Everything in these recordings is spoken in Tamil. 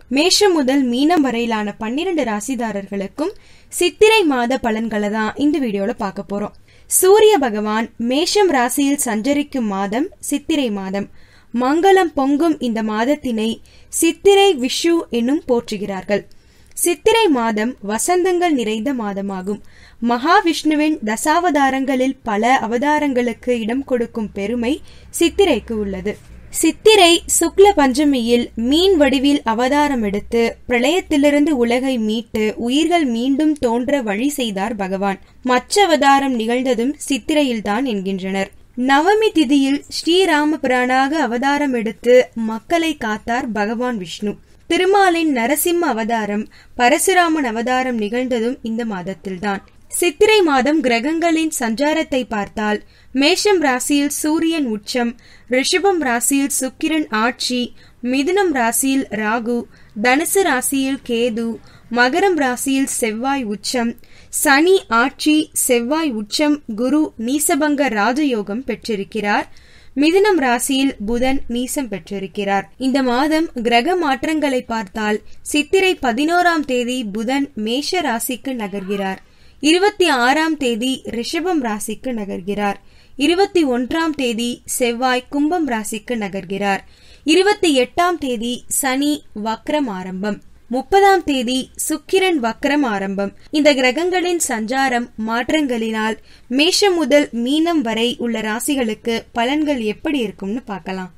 மேஷம் முதல் மீனம் வரையிலான பன்னிரண்டு ராசிதாரர்களுக்கும் சித்திரை மாத பலன்களை தான் இந்த வீடியோல பார்க்க போறோம் சூரிய பகவான் மேஷம் ராசியில் சஞ்சரிக்கும் மாதம் சித்திரை மாதம் மங்களம் பொங்கும் இந்த மாதத்தினை சித்திரை விஷு என்னும் போற்றுகிறார்கள் சித்திரை மாதம் வசந்தங்கள் நிறைந்த மாதமாகும் மகாவிஷ்ணுவின் தசாவதாரங்களில் பல அவதாரங்களுக்கு இடம் கொடுக்கும் பெருமை சித்திரைக்கு உள்ளது சித்திரை சுக்ல பஞ்சமியில் மீன் வடிவில் அவதாரம் எடுத்து பிரளயத்திலிருந்து உலகை மீட்டு உயிர்கள் மீண்டும் தோன்ற வழி செய்தார் பகவான் மற்ற அவதாரம் நிகழ்ந்ததும் சித்திரையில்தான் என்கின்றனர் நவமி திதியில் ஸ்ரீராமபிரானாக அவதாரம் எடுத்து மக்களை காத்தார் பகவான் விஷ்ணு திருமாலின் நரசிம்ம அவதாரம் பரசுராமன் அவதாரம் நிகழ்ந்ததும் இந்த மாதத்தில்தான் சித்திரை மாதம் கிரகங்களின் சஞ்சாரத்தை பார்த்தால் மேஷம் ராசியில் சூரியன் உச்சம் ரிஷபம் ராசியில் சுக்கிரன் ஆட்சி மிதுனம் ராசியில் ராகு தனுசு ராசியில் கேது மகரம் ராசியில் செவ்வாய் உச்சம் சனி ஆட்சி செவ்வாய் உச்சம் குரு நீசபங்க ராஜயோகம் பெற்றிருக்கிறார் மிதுனம் ராசியில் புதன் நீசம் பெற்றிருக்கிறார் இந்த மாதம் கிரக மாற்றங்களை பார்த்தால் சித்திரை பதினோராம் தேதி புதன் மேஷ ராசிக்கு நகர்கிறார் இருபத்தி ஆறாம் தேதி ரிஷபம் ராசிக்கு நகர்கிறார் இருபத்தி ஒன்றாம் தேதி செவ்வாய் கும்பம் ராசிக்கு நகர்கிறார் இருபத்தி எட்டாம் தேதி சனி வக்ரம் ஆரம்பம் முப்பதாம் தேதி சுக்கிரன் வக்ரம் ஆரம்பம் இந்த கிரகங்களின் சஞ்சாரம் மாற்றங்களினால் மேஷம் முதல் மீனம் வரை உள்ள ராசிகளுக்கு பலன்கள் எப்படி இருக்கும்னு பார்க்கலாம்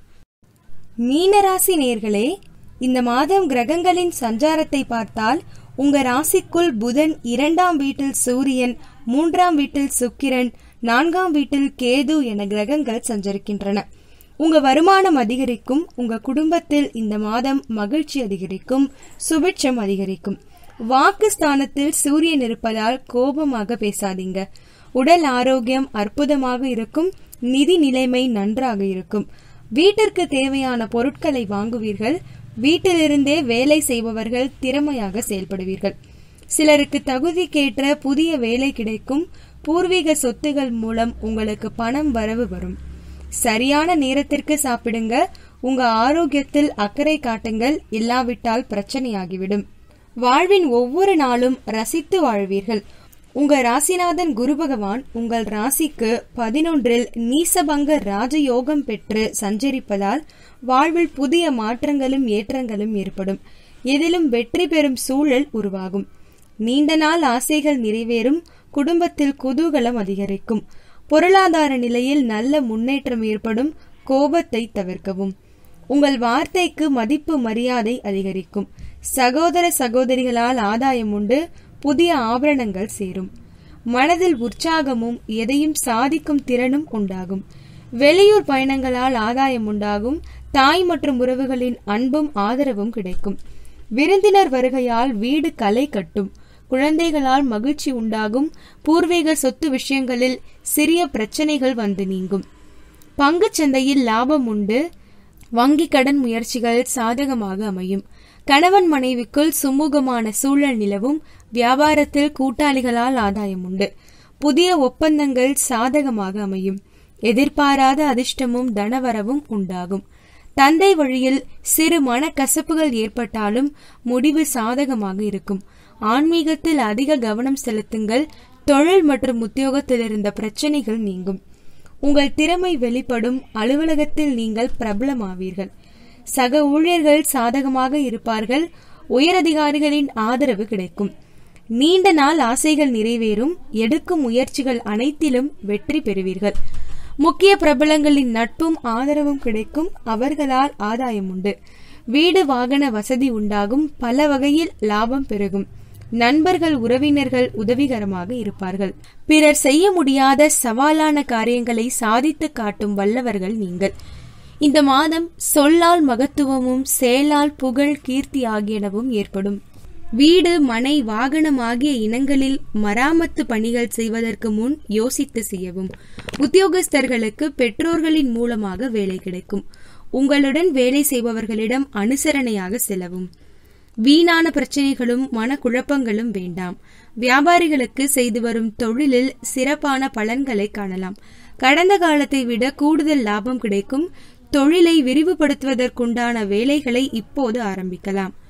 மீன ராசி நேர்களே இந்த மாதம் கிரகங்களின் சஞ்சாரத்தை பார்த்தால் உங்க ராசிக்குள் புதன் இரண்டாம் வீட்டில் சூரியன் மூன்றாம் வீட்டில் சுக்கிரன் நான்காம் வீட்டில் கேது என கிரகங்கள் சஞ்சரிக்கின்றன உங்க வருமானம் அதிகரிக்கும் உங்க குடும்பத்தில் இந்த மாதம் மகிழ்ச்சி அதிகரிக்கும் சுபிட்சம் அதிகரிக்கும் வாக்கு ஸ்தானத்தில் சூரியன் இருப்பதால் கோபமாக பேசாதீங்க உடல் ஆரோக்கியம் அற்புதமாக இருக்கும் நிதி நிலைமை நன்றாக இருக்கும் வீட்டிற்கு தேவையான பொருட்களை வாங்குவீர்கள் வீட்டிலிருந்தே வேலை செய்பவர்கள் திறமையாக செயல்படுவீர்கள் சிலருக்கு தகுதிக்கேற்ற புதிய வேலை கிடைக்கும் பூர்வீக சொத்துகள் மூலம் உங்களுக்கு பணம் வரவு வரும் சரியான நேரத்திற்கு சாப்பிடுங்க உங்க ஆரோக்கியத்தில் அக்கறை காட்டுங்கள் இல்லாவிட்டால் பிரச்சனையாகிவிடும் வாழ்வின் ஒவ்வொரு நாளும் ரசித்து வாழ்வீர்கள் உங்க ராசிநாதன் குரு பகவான் உங்கள் ராசிக்கு பதினொன்றில் நீசபங்க ராஜயோகம் பெற்று சஞ்சரிப்பதால் வாழ்வில் புதிய மாற்றங்களும் ஏற்றங்களும் ஏற்படும் எதிலும் வெற்றி பெறும் சூழல் உருவாகும் நீண்ட நாள் ஆசைகள் நிறைவேறும் குடும்பத்தில் குதூகலம் அதிகரிக்கும் பொருளாதார நிலையில் நல்ல முன்னேற்றம் ஏற்படும் கோபத்தை தவிர்க்கவும் உங்கள் வார்த்தைக்கு மதிப்பு மரியாதை அதிகரிக்கும் சகோதர சகோதரிகளால் ஆதாயம் உண்டு புதிய ஆபரணங்கள் சேரும் மனதில் உற்சாகமும் எதையும் சாதிக்கும் திறனும் உண்டாகும் வெளியூர் பயணங்களால் ஆதாயம் உண்டாகும் தாய் மற்றும் உறவுகளின் அன்பும் ஆதரவும் கிடைக்கும் விருந்தினர் வருகையால் வீடு களை கட்டும் குழந்தைகளால் மகிழ்ச்சி உண்டாகும் பூர்வீக சொத்து விஷயங்களில் சிறிய பிரச்சனைகள் வந்து நீங்கும் பங்கு சந்தையில் லாபம் உண்டு வங்கி கடன் முயற்சிகள் சாதகமாக அமையும் கணவன் மனைவிக்குள் சுமூகமான சூழல் நிலவும் வியாபாரத்தில் கூட்டாளிகளால் ஆதாயம் உண்டு புதிய ஒப்பந்தங்கள் சாதகமாக அமையும் எதிர்பாராத அதிர்ஷ்டமும் தனவரவும் உண்டாகும் தந்தை வழியில் சிறு மனக்கசப்புகள் ஏற்பட்டாலும் முடிவு சாதகமாக இருக்கும் ஆன்மீகத்தில் அதிக கவனம் செலுத்துங்கள் தொழில் மற்றும் உத்தியோகத்தில் இருந்த பிரச்சனைகள் நீங்கும் உங்கள் திறமை வெளிப்படும் அலுவலகத்தில் நீங்கள் பிரபலமாவீர்கள் சக ஊழியர்கள் சாதகமாக இருப்பார்கள் உயரதிகாரிகளின் ஆதரவு கிடைக்கும் நீண்ட நாள் ஆசைகள் நிறைவேறும் எடுக்கும் முயற்சிகள் அனைத்திலும் வெற்றி பெறுவீர்கள் முக்கிய பிரபலங்களின் நட்பும் ஆதரவும் கிடைக்கும் அவர்களால் ஆதாயம் உண்டு வீடு வாகன வசதி உண்டாகும் பல வகையில் லாபம் பெருகும் நண்பர்கள் உறவினர்கள் உதவிகரமாக இருப்பார்கள் பிறர் செய்ய முடியாத சவாலான காரியங்களை சாதித்து காட்டும் வல்லவர்கள் நீங்கள் இந்த மாதம் சொல்லால் மகத்துவமும் செயலால் புகழ் கீர்த்தி ஆகியனவும் ஏற்படும் வீடு மனை வாகனம் ஆகிய இனங்களில் மராமத்து பணிகள் செய்வதற்கு முன் யோசித்து செய்யவும் உத்தியோகஸ்தர்களுக்கு பெற்றோர்களின் மூலமாக வேலை கிடைக்கும் உங்களுடன் வேலை செய்பவர்களிடம் அனுசரணையாக செல்லவும் வீணான பிரச்சனைகளும் மனக்குழப்பங்களும் வேண்டாம் வியாபாரிகளுக்கு செய்து வரும் தொழிலில் சிறப்பான பலன்களை காணலாம் கடந்த காலத்தை விட கூடுதல் லாபம் கிடைக்கும் தொழிலை விரிவுபடுத்துவதற்குண்டான வேலைகளை இப்போது ஆரம்பிக்கலாம்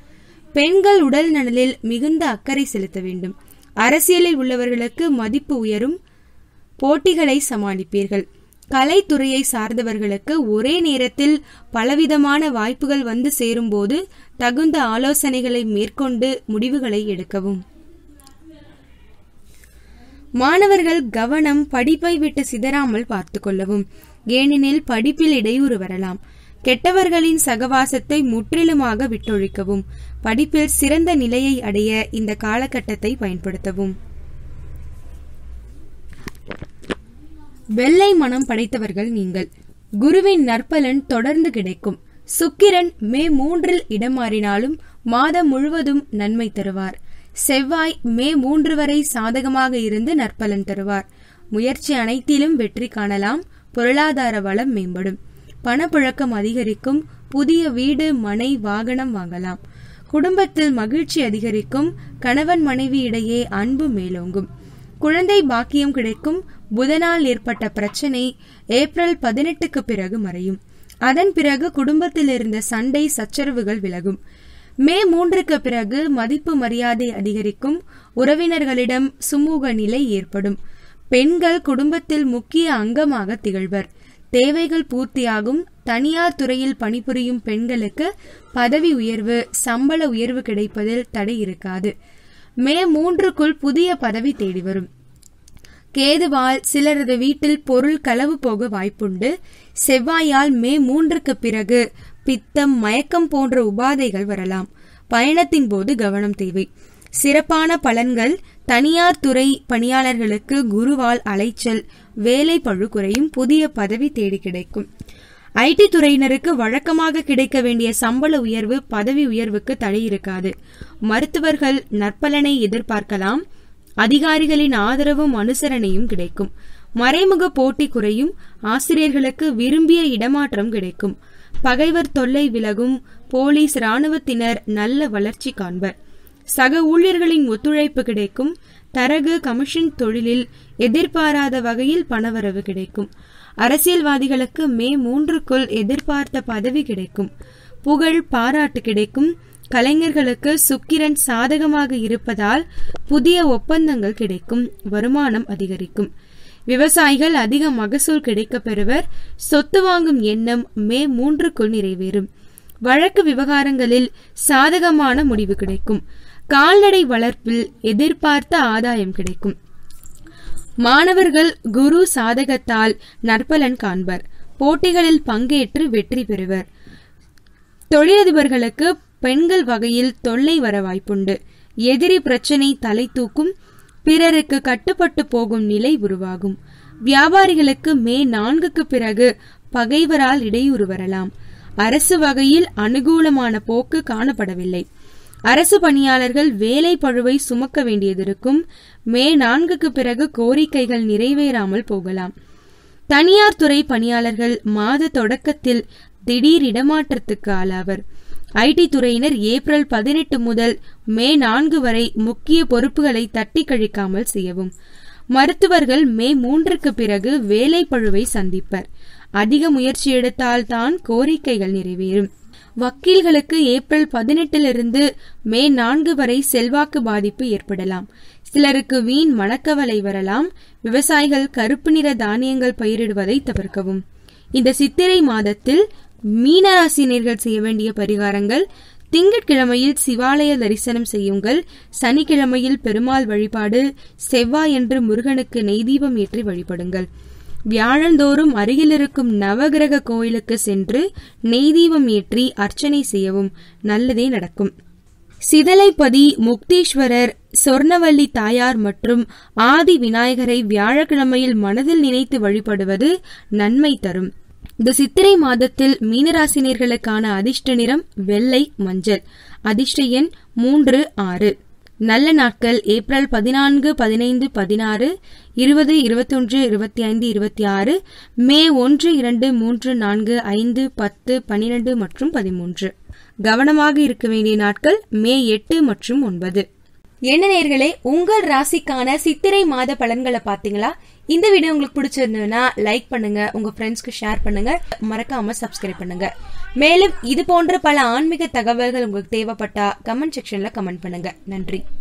பெண்கள் உடல் நலனில் மிகுந்த அக்கறை செலுத்த வேண்டும் அரசியலில் உள்ளவர்களுக்கு மதிப்பு உயரும் போட்டிகளை சமாளிப்பீர்கள் கலைத்துறையை சார்ந்தவர்களுக்கு ஒரே நேரத்தில் பலவிதமான வாய்ப்புகள் வந்து சேரும்போது தகுந்த ஆலோசனைகளை மேற்கொண்டு முடிவுகளை எடுக்கவும் மாணவர்கள் கவனம் படிப்பை விட்டு சிதறாமல் பார்த்து கொள்ளவும் ஏனெனில் படிப்பில் இடையூறு வரலாம் கெட்டவர்களின் சகவாசத்தை முற்றிலுமாக விட்டொழிக்கவும் படிப்பில் சிறந்த நிலையை அடைய இந்த காலகட்டத்தை பயன்படுத்தவும் வெள்ளை மனம் படைத்தவர்கள் நீங்கள் குருவின் நற்பலன் தொடர்ந்து கிடைக்கும் சுக்கிரன் மே மூன்றில் இடமாறினாலும் மாதம் முழுவதும் நன்மை தருவார் செவ்வாய் மே மூன்று வரை சாதகமாக இருந்து நற்பலன் தருவார் முயற்சி அனைத்திலும் வெற்றி காணலாம் பொருளாதார வளம் மேம்படும் பணப்புழக்கம் அதிகரிக்கும் புதிய வீடு மனை வாகனம் வாங்கலாம் குடும்பத்தில் மகிழ்ச்சி அதிகரிக்கும் கணவன் மனைவி இடையே அன்பு மேலோங்கும் குழந்தை பாக்கியம் கிடைக்கும் புதனால் ஏற்பட்ட பிரச்சனை ஏப்ரல் பதினெட்டுக்கு பிறகு மறையும் அதன் பிறகு குடும்பத்தில் இருந்த சண்டை சச்சரவுகள் விலகும் மே மூன்றுக்கு பிறகு மதிப்பு மரியாதை அதிகரிக்கும் உறவினர்களிடம் சுமூக நிலை ஏற்படும் பெண்கள் குடும்பத்தில் முக்கிய அங்கமாக திகழ்வர் தேவைகள் பூர்த்தியாகும் தனியார் துறையில் பணிபுரியும் பெண்களுக்கு பதவி உயர்வு சம்பள உயர்வு கிடைப்பதில் தடை இருக்காது மே மூன்றுக்குள் புதிய பதவி தேடி வரும் கேதுவால் சிலரது வீட்டில் பொருள் களவு போக வாய்ப்புண்டு செவ்வாயால் மே மூன்றுக்கு பிறகு பித்தம் மயக்கம் போன்ற உபாதைகள் வரலாம் பயணத்தின் போது கவனம் தேவை சிறப்பான பலன்கள் தனியார் துறை பணியாளர்களுக்கு குருவால் அலைச்சல் வேலை பழு குறையும் புதிய பதவி தேடி கிடைக்கும் ஐடி துறையினருக்கு வழக்கமாக கிடைக்க வேண்டிய சம்பள உயர்வு பதவி உயர்வுக்கு தடை இருக்காது மருத்துவர்கள் நற்பலனை எதிர்பார்க்கலாம் அதிகாரிகளின் ஆதரவும் அனுசரணையும் கிடைக்கும் மறைமுக போட்டி குறையும் ஆசிரியர்களுக்கு விரும்பிய இடமாற்றம் கிடைக்கும் பகைவர் தொல்லை விலகும் போலீஸ் ராணுவத்தினர் நல்ல வளர்ச்சி காண்பர் சக ஊழியர்களின் ஒத்துழைப்பு கிடைக்கும் தரகு கமிஷன் தொழிலில் எதிர்பாராத வகையில் பணவரவு கிடைக்கும் அரசியல்வாதிகளுக்கு மே மூன்றுக்குள் எதிர்பார்த்த பதவி கிடைக்கும் புகழ் பாராட்டு கிடைக்கும் கலைஞர்களுக்கு சுக்கிரன் சாதகமாக இருப்பதால் புதிய ஒப்பந்தங்கள் கிடைக்கும் வருமானம் அதிகரிக்கும் விவசாயிகள் அதிக மகசூல் கிடைக்கப் பெறுவர் சொத்து வாங்கும் எண்ணம் மே மூன்றுக்குள் நிறைவேறும் வழக்கு விவகாரங்களில் சாதகமான முடிவு கிடைக்கும் கால்நடை வளர்ப்பில் எதிர்பார்த்த ஆதாயம் கிடைக்கும் மாணவர்கள் குரு சாதகத்தால் நற்பலன் காண்பர் போட்டிகளில் பங்கேற்று வெற்றி பெறுவர் தொழிலதிபர்களுக்கு பெண்கள் வகையில் தொல்லை வர வாய்ப்புண்டு எதிரி பிரச்சனை தலை தூக்கும் பிறருக்கு கட்டுப்பட்டு போகும் நிலை உருவாகும் வியாபாரிகளுக்கு மே நான்குக்கு பிறகு பகைவரால் இடையூறு வரலாம் அரசு வகையில் அனுகூலமான போக்கு காணப்படவில்லை அரசு பணியாளர்கள் வேலை பழுவை சுமக்க வேண்டியதிருக்கும் மே நான்குக்கு பிறகு கோரிக்கைகள் நிறைவேறாமல் போகலாம் தனியார் துறை பணியாளர்கள் மாத தொடக்கத்தில் திடீர் இடமாற்றத்துக்கு ஆளாவர் ஐடி துறையினர் ஏப்ரல் பதினெட்டு முதல் மே நான்கு வரை முக்கிய பொறுப்புகளை தட்டி கழிக்காமல் செய்யவும் மருத்துவர்கள் மே மூன்றுக்கு பிறகு வேலை பழுவை சந்திப்பர் அதிக முயற்சி எடுத்தால்தான் கோரிக்கைகள் நிறைவேறும் வக்கீல்களுக்கு ஏப்ரல் பதினெட்டிலிருந்து மே நான்கு வரை செல்வாக்கு பாதிப்பு ஏற்படலாம் சிலருக்கு வீண் மணக்கவலை வரலாம் விவசாயிகள் கருப்பு நிற தானியங்கள் பயிரிடுவதை தவிர்க்கவும் இந்த சித்திரை மாதத்தில் மீனராசினியர்கள் செய்ய வேண்டிய பரிகாரங்கள் திங்கட்கிழமையில் சிவாலய தரிசனம் செய்யுங்கள் சனிக்கிழமையில் பெருமாள் வழிபாடு செவ்வாயன்று முருகனுக்கு நெய்தீபம் ஏற்றி வழிபடுங்கள் வியாழந்தோறும் அருகில் இருக்கும் நவகிரக கோயிலுக்கு சென்று நெய்தீபம் ஏற்றி அர்ச்சனை செய்யவும் நல்லதே நடக்கும் சிதலைப்பதி முக்தீஸ்வரர் சொர்ணவல்லி தாயார் மற்றும் ஆதி விநாயகரை வியாழக்கிழமையில் மனதில் நினைத்து வழிபடுவது நன்மை தரும் இந்த சித்திரை மாதத்தில் மீனராசினியர்களுக்கான அதிர்ஷ்ட நிறம் வெள்ளை மஞ்சள் அதிர்ஷ்ட எண் மூன்று ஆறு நல்ல நாட்கள் ஏப்ரல் பதினான்கு பதினைந்து பதினாறு இருபது இருபத்தொன்று இருபத்தி ஐந்து இருபத்தி ஆறு மே ஒன்று இரண்டு மூன்று நான்கு ஐந்து பத்து பனிரெண்டு மற்றும் பதிமூன்று கவனமாக இருக்க வேண்டிய நாட்கள் மே எட்டு மற்றும் ஒன்பது என்ன நேர்களே உங்கள் ராசிக்கான சித்திரை மாத பலன்களை பாத்தீங்களா இந்த வீடியோ உங்களுக்கு பிடிச்சிருந்ததுன்னா லைக் பண்ணுங்க உங்க ஃப்ரெண்ட்ஸ்க்கு ஷேர் பண்ணுங்க மறக்காம சப்ஸ்கிரைப் பண்ணுங்க மேலும் இது போன்ற பல ஆன்மீக தகவல்கள் உங்களுக்கு தேவைப்பட்டா கமெண்ட் செக்ஷன்ல கமெண்ட் பண்ணுங்க நன்றி